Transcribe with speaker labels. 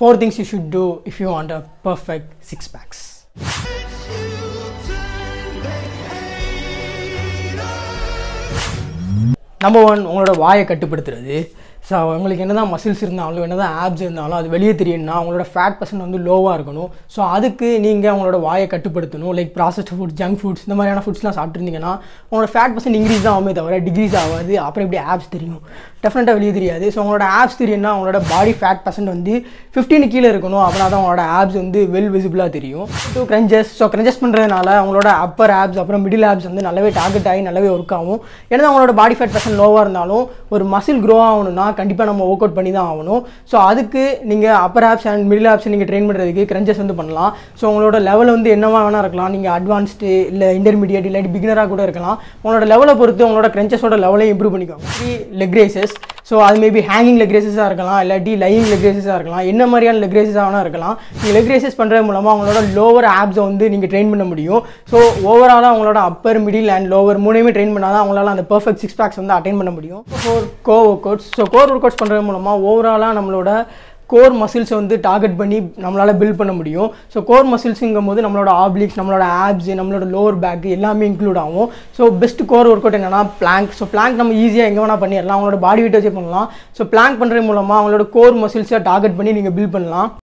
Speaker 1: four things you should do if you want a perfect six packs number one உங்களோட வாயை கட்டுப்படுத்துறது so உங்களுக்கு என்ன தான் மசில்ஸ் இருந்தாலும் என்ன தான் ஆப்ஸ் இருந்தாலும் அது வெளியே தெரியணும்னா உங்களோட ஃபேட் பர்சன்ட் வந்து லோவாக இருக்கணும் ஸோ அதுக்கு நீங்கள் உங்களோட வாயை கட்டுப்படுத்தணும் like processed food junk foods இந்த மாதிரியான ஃபுட்ஸ்லாம் சாப்பிட்ருந்தீங்கன்னா உங்களோட ஃபேட் பர்சன்ட் இன்க்ரீஸ் தான் ஆகுமே தவிர டிக்ரீஸ் ஆகாது அப்புறம் எப்படி ஆப்ஸ் தெரியும் டெஃபினட்டாக வெளியே தெரியாது ஸோ உங்களோட ஆப்ஸ் தெரியும்னா உங்களோட பாடி ஃபேட் பர்சன்ட் வந்து ஃபிஃப்டின் கீழே இருக்கணும் அப்படின்னா தான் உங்களோட ஆப்ஸ் வந்து வெல் விசிபிளாக தெரியும் ஸோ க்ரஞ்சஸ் ஸோ க்ரஞ்சஸ் பண்ணுறதுனால உங்களோட அப்பர் ஆப்ஸ் அப்புறம் மிடில் ஆப்ஸ் வந்து நல்லாவே டார்கெட் ஆகி நல்லாவே ஒர்க் ஆகும் ஏன்னா உங்களோட பாடி ஃபேட் பர்சன்ட் லோவாக இருந்தாலும் ஒரு மசில் க்ரோ ஆகணும்னா கண்டிப்பாக நம்ம ஒர்க் அவுட் பண்ணி தான் ஆகணும் ஸோ அதுக்கு நீங்கள் upper abs and middle abs நீங்கள் ட்ரெயின் பண்ணுறதுக்கு க்ரஞ்சஸ் வந்து பண்ணலாம் ஸோ உங்களோட லெவல் வந்து என்னவா வேணால் இருக்கலாம் நீங்கள் அட்வான்ஸ்டு இல்லை இன்டர்மீடியட் இல்லாட்டி பிகினராக கூட இருக்கலாம் உங்களோட லெவலை பொறுத்து உங்களோட க்ரஞ்சஸோட லெவலையும் இம்ப்ரூவ் பண்ணிக்கோங்க த்ரீ லெக் ரேசஸ் ஸோ அது மேபி ஹேங்கிங் லெக் ரேசஸாக இருக்கலாம் இல்லாட்டி லையிங் லெக் ரேசஸாக இருக்கலாம் என்ன மாதிரியான லெக் ரேசஸாக வேணால் இருக்கலாம் நீங்கள் லெக் ரேசஸ் பண்ணுறது மூலமாக உங்களோட லோவர் ஆப்ஸை வந்து நீங்கள் ட்ரெயின் பண்ண முடியும் ஸோ ஓவராலாக உங்களோட அப்பர் மிடில் அண்ட் லோவர் மூணையுமே ட்ரெயின் பண்ணால் தான் உங்களால் அந்த பர்ஃபெக்ட் சிக்ஸ் பேக்ஸ் வந்து அட்டைன் பண்ண முடியும் for core workouts so core workouts பண்ணுறது மூலமாக ஓவராலாக நம்மளோட கோர் மசில்ஸை வந்து டார்கெட் பண்ணி நம்மளால் பில்ட் பண்ண முடியும் ஸோ கோர் மசில்ஸுங்கும் போது நம்மளோட ஆப்ளிக்ஸ் நம்மளோட ஆப்ஸ் நம்மளோட லோவர் பேக் எல்லாமே இன்க்ளூட் ஆகும் so best core workout என்னன்னா பிளாங்க் ஸோ பிளாங்க் நம்ம ஈஸியாக எங்கே வேணால் பண்ணிடலாம் அவங்களோட பாடி வெயிட் வச்சே பண்ணலாம் ஸோ பிளாங்க் பண்ணுறது மூலமாக அவங்களோட கோர் மசில்ஸை டார்கெட் பண்ணி நீங்கள் பில்ட் பண்ணலாம்